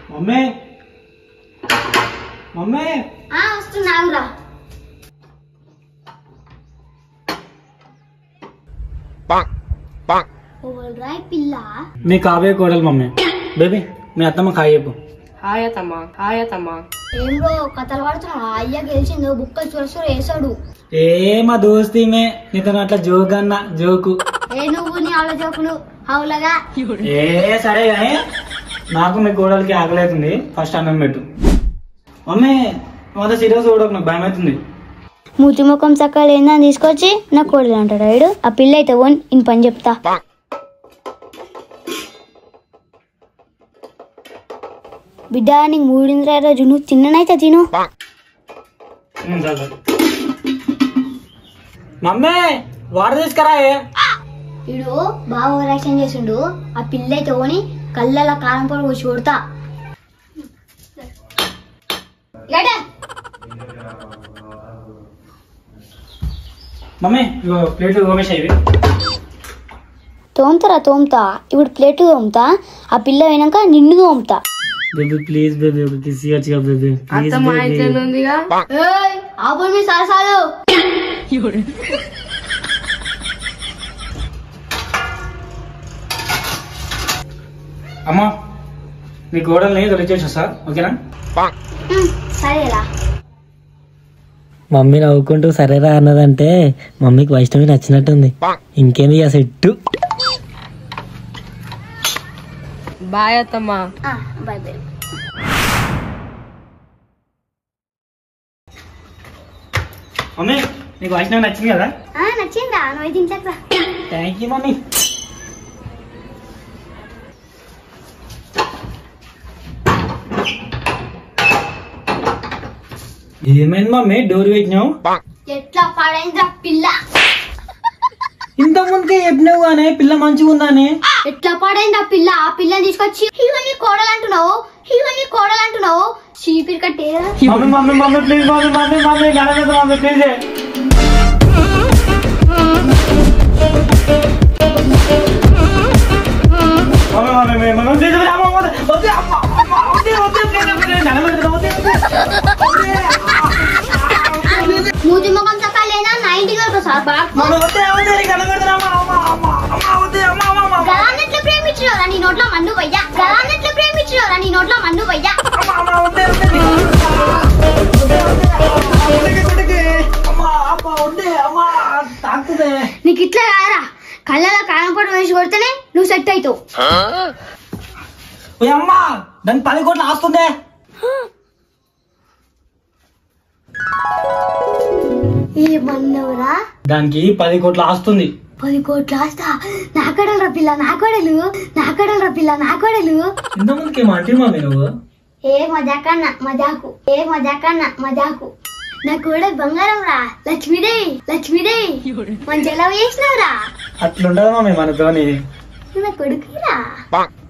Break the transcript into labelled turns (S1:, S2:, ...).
S1: Mummy mummy
S2: ఆ వస్తున్నావురా ఓల్రా పిల్ల
S1: మీ కాబోయే కోడలు మమ్మీ బేబీ మీ అత్తమ్మ కాయ చెప్పు
S3: హాయ్ అత్తమ్మ హాయ్ అత్తమ్మ
S2: ఏం బ్రో కథలు పడుతున్నావు అయ్య గెలిచిండు బుక్కలు చూరసూరు వేసాడు
S1: ఏ మా దోస్తీ మే నీతో అట్లా జోక్ అన్న జోకు
S2: ఏ నువ్వు నీ ఆలో జోకులు హౌలగా
S1: ఏ సరే కానీ నాకు మీ కోడలికి ఆకలేతుంది ఫస్ట్ అన్నం పెట్టు మమ్మీ మొదటి సీరియస్ చూడకు నాకు భయం అవుతుంది
S2: మూతి ముఖం చక్కగా ఏందని తీసుకొచ్చి నా కోడలు అంటాడు వాడు ఆ పిల్ల అయితే ఓన్ ఇన్ పని చెప్తా బిడ్డ నీకు మూడింద్ర రోజు నువ్వు తిన్ననైతే తిను
S1: ఉమ్, చాలు, చాలు. మమ్మీ వాటర్ తీసుకురా ఏ.
S2: వీడు బాగా ఓవరాక్షన్ చేసిండు ఆ పిల్ల అయితే ఓని కళ్ళల కారం పొడి వచ్చి కొడతా గడే.
S1: మమ్మీ ఇగో ప్లేట్ ఓమేష్ ఇవి
S2: తోముతారా తోముతా ఇప్పుడు ప్లేట్ తోముతా ఆ పిల్ల పోయినాక నిన్ను తోముతా
S1: బేబీ ప్లీజ్ బేబీ ఒక కిస్ ఇవ్వచ్చు బేబీ ప్లీజ్
S3: అత్తమ్మ అయితే ఉందిగా
S2: ఏయ్ ఆపు మీ సరసాలు
S1: అమ్మా నీ కోడల్ని తొలిచేసి వస్తా ఓకేనా
S2: ఉమ్, సరేరా
S4: మమ్మీ నవ్వుకుంటూ సరేరా అన్నదంటే మమ్మీకి వైష్ణవి నచ్చినట్టుంది ఇంకేంది ఇక సెట్టు
S3: బాయ్ అత్తమ్మ
S2: బాయ్ బాయ్
S1: మమ్మీ నీకు వైష్ణవి నచ్చింది కదా
S2: నచ్చిందా నువ్వు అయితే ఇంట్లోకి రా
S1: థ్యాంక్ యూ మమ్మీ ఏమైంది మమ్మీ డోర్ పెట్టినావు
S2: ఎట్లా పడైందిరా పిల్ల
S1: ఇంత ముందుకే చెప్పినావు కానీ పిల్ల మంచిగా ఉందని
S2: ఎట్లా పడైంది ఆ పిల్ల ఆ పిల్లని తీసుకొచ్చి ఇవన్నీ కోడలు అంటున్నావు ఇవన్నీ కోడలు అంటున్నావు చీపిరి కట్టే
S1: mummy mummy mummy please mummy mummy mummy నడలేదు mummy please mummy mummy mummy mummy please అమ్మ వద్దు వద్దు అమ్మ అమ్మ వద్దు వద్దు ప్లీజ్ ప్లీజ్ నడలేదు వద్దు
S2: మూతి ముఖం చక్కలేనా నా ఇంటికి వరకు సార్ బాగా
S1: మమ్మీ వద్దు వద్దు నీకు నడలేదు అమ్మ అమ్మ అమ్మ అమ్మ వద్దు అమ్మ అమ్మ అమ్మ
S2: గలాన్నెట్లు ప్రేమించినవరా నీ నోట్లో మండు వయ్యా గలాన్నెట్లు ప్రేమించినవరా నీ నోట్లో మండు వయ్యా
S1: అమ్మ అమ్మ వద్దు వద్దు అమ్మ అమ్మ వద్దు అమ్మ తాకుతుంది
S2: నీకు ఇట్లా కారా కళ్ళలో కారంపొడి వేసి కొడితేనే నువ్వు సెట్ అవుతావు
S1: ఓ అమ్మ దానికి పది కోట్లు ఆస్తుందే
S2: ఏమన్నావురా
S1: దానికి పది కోట్లు ఆస్తుంది
S2: పది కోట్ల ఆస్తా నా కడలు పిల్ల నా కొడలు నా కడలు పిల్ల నా కొడలు
S1: ఇంత ముందుకి ఏమంటే మమ్మీ నువ్వు
S2: ఏ మజాకన్న మజాకు ఏ మజాకన్న మజాకు నా కూడా బంగారం రా లక్ష్మీదేవి లక్ష్మీదేవి మంచి ఎలా చేసినావురా
S1: అట్లుండదు మమ్మీ మనతోని
S2: నా కొడుకురా